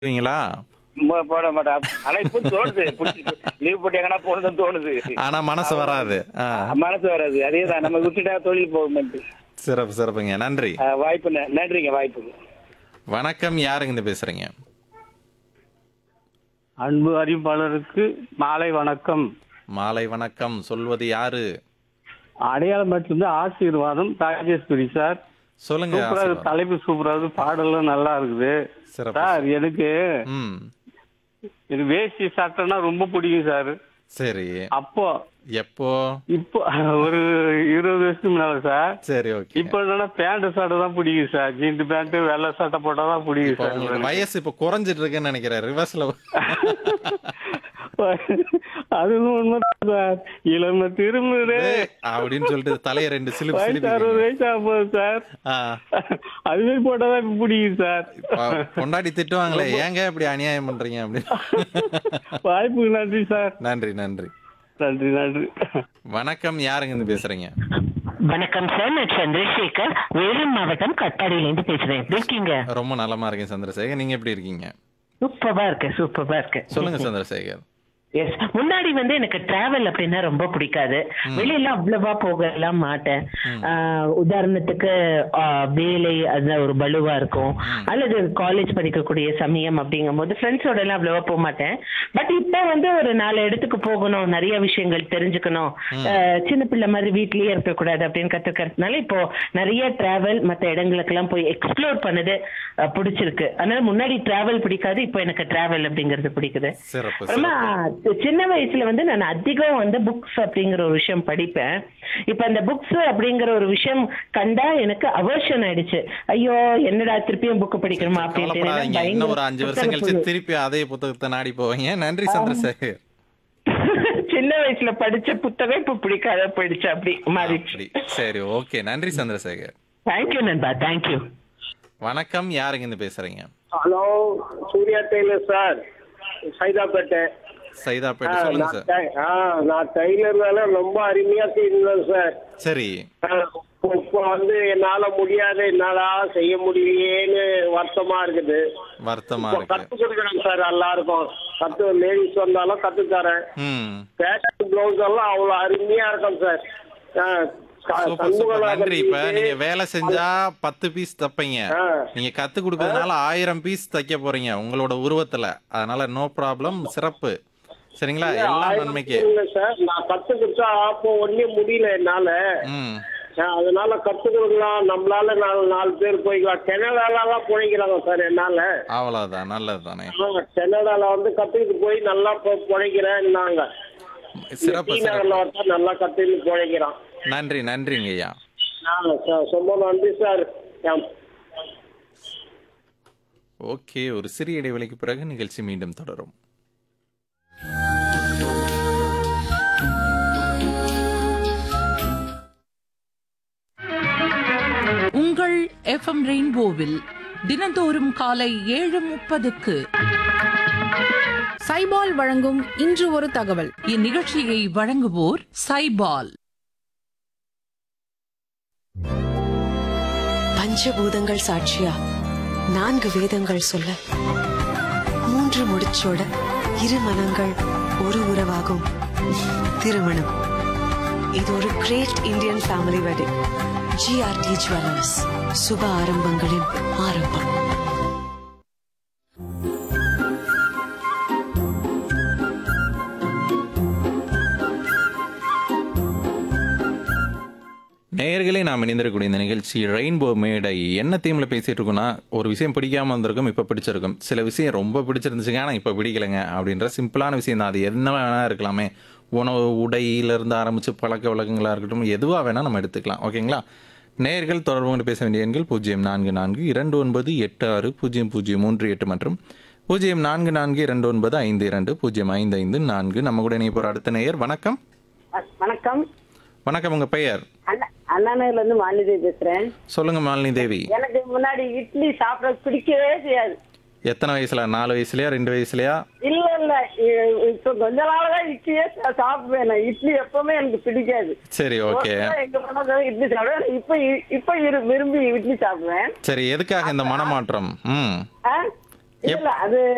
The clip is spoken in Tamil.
போவீங்களா ம- போட மாட்டேன் ஆனா இப்ப தோணுது லீவ் போட்டு எங்கன்னா போகணும்னு தோணுது ஆனா மனசு வராது ஆ, மனசு வராது அதேதான் நம்ம விட்டுட்டா தொழில் போகுமென்ட்டு சிறப்பு சிறப்புங்க நன்றி ஆ, வாய்ப்பு ந- நன்றிங்க வாய்ப்புக்கு வணக்கம் யாருங்க இருந்து பேசுறீங்க அன்பு அறிவிப்பாளருக்கு மாலை வணக்கம் மாலை வணக்கம் சொல்வது யாரு அடையாளம் மட்டும் ஆசீர்வாதம் ராஜேஸ்வரி சார் சொல்லுங்க சூப்பரா இருக்கு ஆசீர்வாதம். தலைப்பு சூப்பரா இருக்கு பாடலும் நல்லா இருக்குது சிறப்பு சார் எனக்கு ம் எனக்கு வேஷ்டி சட்டைன்னா ரொம்ப பிடிக்கும் சார் சரி அப்போ எப்போ இப்போ ஒரு இருபது வருஷத்துக்கு முன்னால சார் சரி ஓகே இப்போ என்னன்னா பேண்ட் சட்டை தான் பிடிக்கும் சார் ஜீன்ஸ் பேண்ட் வெள்ளை சட்டை போட்டா தான் பிடிக்கும் இப்போ உங்களுக்கு சார் வயசு இப்போ குறைஞ்சிட்டு இருக்குன்னு நினைக்கிறேன் ரிவர்ஸ்ல அதுவும் உண்மைதான் சார் இளமை திரும்புது அப்படின்னு சொல்லிட்டு தலைய ரெண்டு சிலிப்பு வயசு அறுபது சிலிப்பு வயசு ஆகும் போது சார் ஆ அதுவே போட்டாதான் இப்ப பிடிக்கும் சார் ப- பொண்டாட்டி திட்டுவாங்களே ஏங்க இப்படி அநியாயம் பண்றீங்க அப்படின்னு வாய்ப்புக்கு நன்றி சார் நன்றி நன்றி நன்றி நன்றி வணக்கம் யாருங்க இருந்து பேசுறீங்க வணக்கம் சார் நான் சந்திரசேகர் வேலூர் மாவட்டம் கட்டாடியிலேருந்து பேசுறேன் எப்படி இருக்கீங்க ரொம்ப நலமா இருக்கேன் சந்திரசேகர் நீங்க எப்படி இருக்கீங்க சூப்பரா இருக்கு சூப்பரா இருக்கு சொல்லுங்க சந்திரசேகர் எஸ் முன்னாடி வந்து எனக்கு டிராவல் அப்படின்னா ரொம்ப பிடிக்காது வெளியில அவ்வளவா போகலாம் மாட்டேன் ஆஹ் உதாரணத்துக்கு ஆஹ் வேலை அது ஒரு பலுவா இருக்கும் அல்லது காலேஜ் படிக்கக்கூடிய சமயம் அப்படிங்கும் போது ஃப்ரெண்ட்ஸோட எல்லாம் அவ்வளவா போக மாட்டேன் பட் இப்போ வந்து ஒரு நாலு இடத்துக்கு போகணும் நிறைய விஷயங்கள் தெரிஞ்சுக்கணும் ஆஹ் சின்ன பிள்ளை மாதிரி வீட்லயே இருக்கக்கூடாது அப்படின்னு கத்துக்கிறதுனால இப்போ நிறைய டிராவல் மற்ற இடங்களுக்கெல்லாம் போய் எக்ஸ்ப்ளோர் பண்ணது ஆஹ் பிடிச்சிருக்கு அதனால முன்னாடி டிராவல் பிடிக்காது இப்போ எனக்கு டிராவல் அப்படிங்கிறது பிடிக்குது சிறப்பு ஆனா சிறப்பு சின்ன வயசுல வந்து நான் அதிகம் வந்து புக்ஸ் அப்படிங்கிற ஒரு விஷயம் படிப்பேன் இப்ப அந்த புக்ஸ் அப்படிங்கிற ஒரு விஷயம் கண்டா எனக்கு அவர்ஷன் ஆயிடுச்சு ஐயோ என்னடா திருப்பியும் புக் படிக்கணுமா அப்படின்ட்டு கவலைப்படாதீங்க பயங்கர இன்னும் ஒரு அஞ்சு வருஷம் கழிச்சு புத்தகப்புழு. திருப்பி அதே புத்தகத்தை நாடி போவீங்க நன்றி சந்திரசேகர் சின்ன வயசுல படிச்ச புத்தகம் இப்ப பிடிக்காத போயிடுச்சு அப்படி மாறிடுச்சு அப்படி சரி ஓகே நன்றி சந்திரசேகர் தேங்க்யூ நண்பா தேங்க்யூ வணக்கம் யாருங்க இருந்து பேசுறீங்க hello Surya tailor sir Saidapet Saidapet சொல்லுங்க நான் சார் டை- ஆ, நான் டெய்லர் வேலை ரொம்ப அருமையா செய்யணும் சார் சரி ஆ, இப்போ- இப்போ வந்து என்னால முடியாது என்னால செய்ய முடியலையேன்னு வருத்தமா இருக்குது வருத்தமா இப்போ இருக்கு கத்து கொடுக்குறேன் சார் எல்லாருக்கும் கத்து லேடிஸ் வந்தாலும் கத்து தரேன் ம் பேஷன் பிளவுஸ் எல்லாம் அவ்வளவு அருமையா இருக்கும் சார் ஆ, க- சூப்பர் சூப்பர் சண்முகநாதன் நன்றி இப்ப வீட்டு- நீங்க வேலை செஞ்சா பத்து பீஸ் தைப்பீங்க ஆ. நீங்க கத்து கொடுக்கறதுனால ஆயிரம் பீஸ் தைக்க போறீங்க உங்களோட உருவத்துல அதனால நோ ப்ராப்ளம் சிறப்பு சரிங்களா எல்லாம் ஆயிரம் நன்மைக்கு இல்ல சார் நான் கத்து கொடுத்தா அப்போ ஒண்ணே முடியல என்னால ம் ஆ, அதனால கத்து கொடுக்கலாம் நம்மளால நாலு நாலு பேர் போய்க்கலாம் கனடாலாம் பிழைக்கிறாங்க சார் என்னால அவ்வளவுதான் நல்லது தானே ஆ, கனடால வந்து கத்துக்கிட்டு போய் நல்லா பொ- பிழைக்கிறேன்னாங்க சிறப்பு டி சிறப்பு நகர்ல ஒருத்தன் நல்லா கத்துக்கிட்டு பிழைக்கிறான் நன்றி நன்றிங்க ஐயா ஆ, சார் ரொம்ப நன்றி சார் ஆ. ஓகே ஒரு சிறிய இடைவெளிக்கு பிறகு நிகழ்ச்சி மீண்டும் தொடரும் உங்கள் எஃப்எம் ரெயின்போவில் தினந்தோறும் காலை ஏழு முப்பதுக்கு சைபால் வழங்கும் இன்று ஒரு தகவல் இந்நிகழ்ச்சியை வழங்குவோர் சைபால் பஞ்சபூதங்கள் சாட்சியா நான்கு வேதங்கள் சொல்ல மூன்று முடிச்சோட இரு மனங்கள் ஒரு உறவாகும் திருமணம் இது ஒரு great Indian family wedding GRT jewellers சுப ஆரம்பங்களின் ஆரம்பம் நேயர்களே நாம் இணைந்திருக்கக்கூடிய இந்த நிகழ்ச்சி ரெயின்போ மேடை என்ன தீம்ல பேசிட்டு இருக்கோம்னா ஒரு விஷயம் பிடிக்காம வந்திருக்கும் இப்போ பிடிச்சிருக்கும் சில விஷயம் ரொம்ப பிடிச்சிருந்துச்சுங்க ஆனால் இப்போ பிடிக்கலைங்க அப்படின்ற சிம்பிளான விஷயம் தான் அது என்ன வேணா இருக்கலாமே உணவு உடையிலிருந்து ஆரம்பிச்சு பழக்க வழக்கங்களாக இருக்கட்டும் எதுவாக வேணால் நம்ம எடுத்துக்கலாம் ஓகேங்களா நேயர்கள் தொடர்பு கொண்டு பேச வேண்டிய எண்கள் பூஜ்ஜியம் நான்கு நான்கு இரண்டு ஒன்பது எட்டு ஆறு பூஜ்ஜியம் பூஜ்ஜியம் மூன்று எட்டு மற்றும் பூஜ்ஜியம் நான்கு நான்கு இரண்டு ஒன்பது ஐந்து இரண்டு பூஜ்ஜியம் ஐந்து ஐந்து நான்கு நம்ம கூட இணைய போகிற அடுத்த நேயர் வணக்கம் வணக்கம் வணக்கம் உங்கள் பெயர் அண்ணா அண்ணாநகர்ல இருந்து மாலிதேவி பேசுறேன் சொல்லுங்க மாலினி தேவி எனக்கு முன்னாடி இட்லி சாப்பிட பிடிக்கவே செய்யாது எத்தனை வயசுல நாலு வயசுலயா ரெண்டு வயசுலயா இல்ல இல்ல இ- இப்ப கொஞ்ச நாளதான் இட்லியே சா- சாப்பிடுவேன் நான். இட்லி எப்பவுமே எனக்கு பிடிக்காது சரி ஓகே ஒரு நாள் எங்க போனாலும் இட்லி சாப்பிடுவேன் இப்ப இ- இப்ப இரு- விரும்பி இட்லி சாப்பிடுவேன் சரி எதுக்காக இந்த மனமாற்றம் ம் ஆ? இல்ல அது